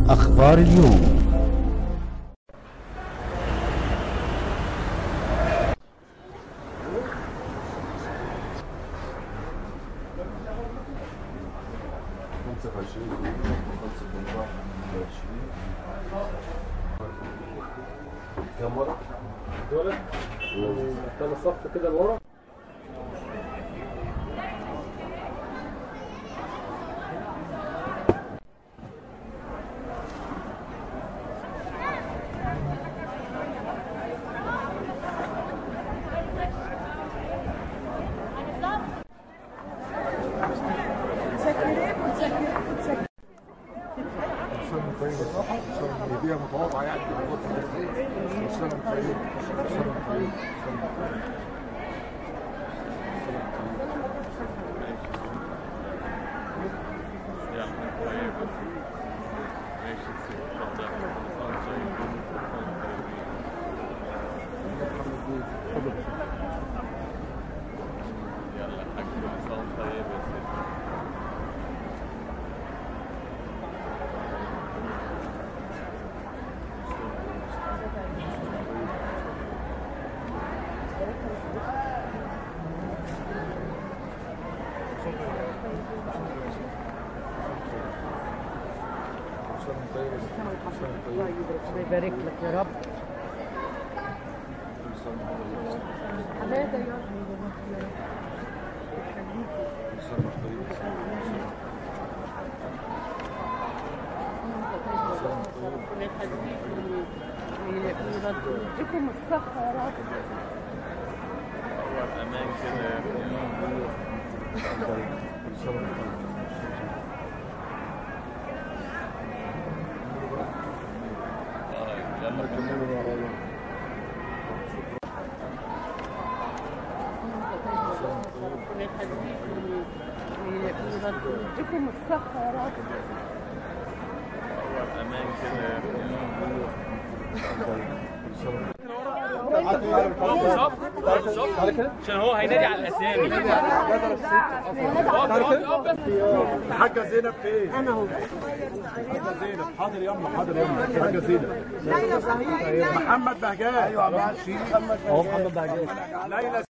أخبار اليوم خمسة في عشرين خمسة في أربعة في عشرين كم ورق؟ دول كان الصف كده لورا سنة طيبة صح؟ سنة هدية متواضعة يعني سنة طيبة سنة طيبة سنة طيبة سنة طيبة سنة طيبة الله يبارك لك يا رب سنة طيبة حماده يا سنة طيبة سنة طيبة يديكم الصحه يا رب سنة طيبة كملوا يا رب يديكم الصحه يا رب عشان هو هينادي على الاسامي الحاجة زينب فين؟ أنا هو الحاجة زينب حاضر يما حاضر يما الحاجة زينب محمد بهجان أيوة محمد بهجان أهو محمد بهجان ليلى